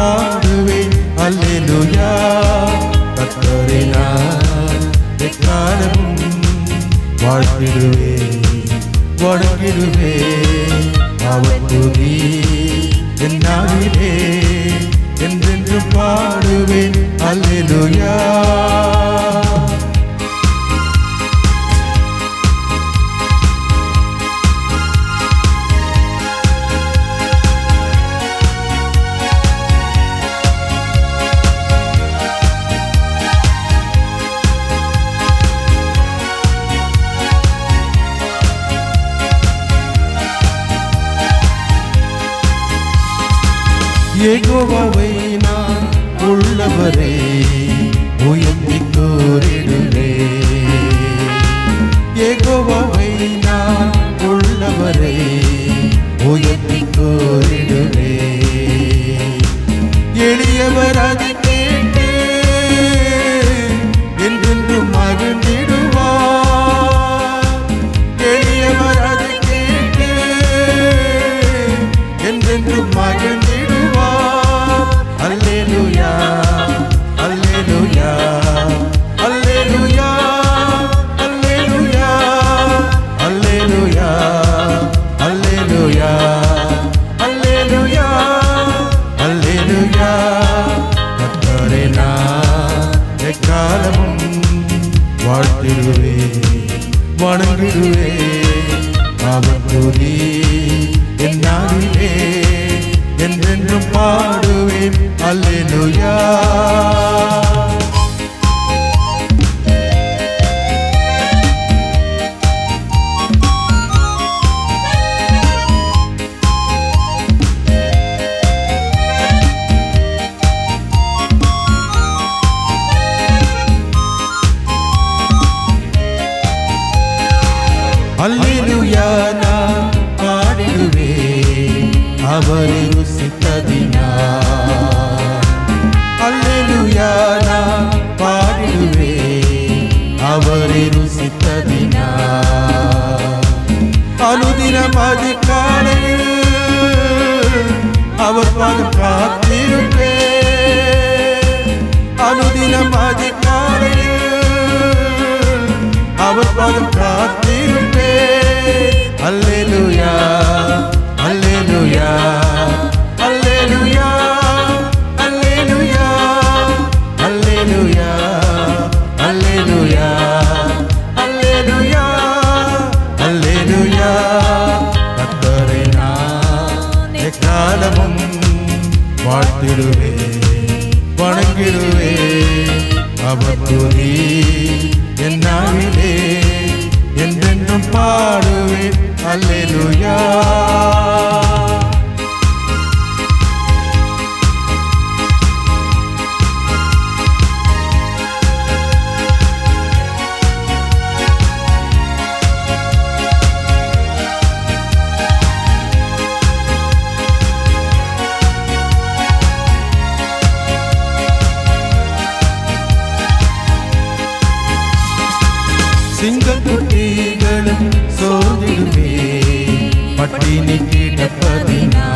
பாடுவேன் அல்லேலூயா கத்தரை நான் எக்காலமும் வாழ்த்திடுவேன் வணங்கிடுவேன் அவர் துதி என்னாவிலே என்றென்று பாடுவேன் அல்லேலூயா ஏகோவாவை நான் உள்ளவரே உயர்த்தி கூறிடுவே ஏகோவாவை நான் உள்ளவரே உயர்த்தி கூறிடுவே எளியவர் அதை கேட்டு என்றென்றும் மகிழ்ந்திடுவார் எளியவர் அதை கேட்டு என்றென்றும் மகிழ்ந்திடுவார் அல்லேலூயா அல்லேலூயா அல்லேலூயா அல்லேலூயா அல்லேலூயா அல்லேலூயா அல்லேலூயா அல்லேலூயா கர்த்தரை நான் எக்காலமும் வாழ்த்திடுவே வணங்கிடுவே அவர் துதி என்னாவிலே என்றென்றும் பாடுவேன் அல்லேலூயா அல்லேலூயா நான் பாடிடுவே அவரை ருசித்ததினா அல்லேலூயா நான் பாடிடுவே அவரை ருசித்ததினா அனுதினம் அதிகாலையில் அவர் பாதம் காத்திருப்பே அனுதினம் அதிகாலையில் அவர் பாதம் காத்திருப்பே அல்லேலூயா அல்லேலூயா அல்லேலூயா அல்லேலூயா அல்லேலூயா அல்லேலூயா அல்லேலூயா அல்லேலூயா கத்தரை நான் எக்காலமும் வாழ்த்திடுவே வணங்கிடுவே அவர் துதி என்னாவிலே என்றென்றும் பாடுவேன் அல்லேலூயா சிங்கக்குட்டிகளும் சோர்ந்திடுமே பட்டினி கிடப்பதினா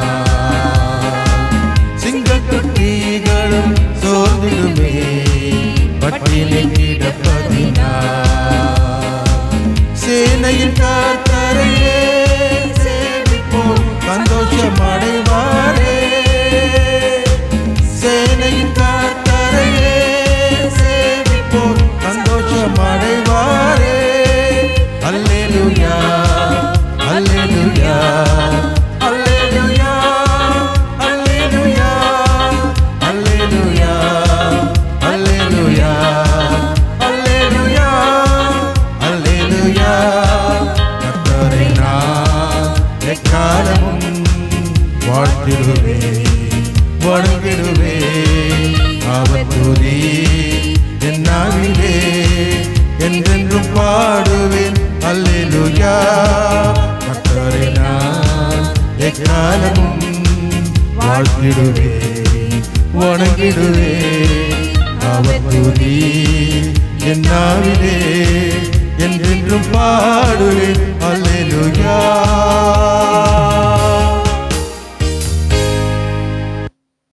சிங்கக்குட்டிகளும் சோர்ந்திடுமே பட்டினி கிடப்பதினா சேனையின் காத்தரையே சேவிப்போர் சந்தோஷம் அடைவாரே சேனையின் காத்தரையே சேவிப்போர் சந்தோஷம் அடைவாரே அல்லேலூயா அல்லேலூயா அல்லேலூயா அல்லேலூயா அல்லேலூயா அல்லேலூயா அல்லேலூயா அல்லேலூயா கர்த்தரை நான் எக்காலமும் வாழ்த்திடுவே வணங்கிடுவே அவர் துதி என்னாவிலே என்றென்றும் பாடுவேன் அல்லேலூயா கர்த்தரை நான் எக்காலமும் வாழ்த்திடுவே வணங்கிடுவே அவர் துதி என்னாவிலே என்றென்றும் பாடுவேன்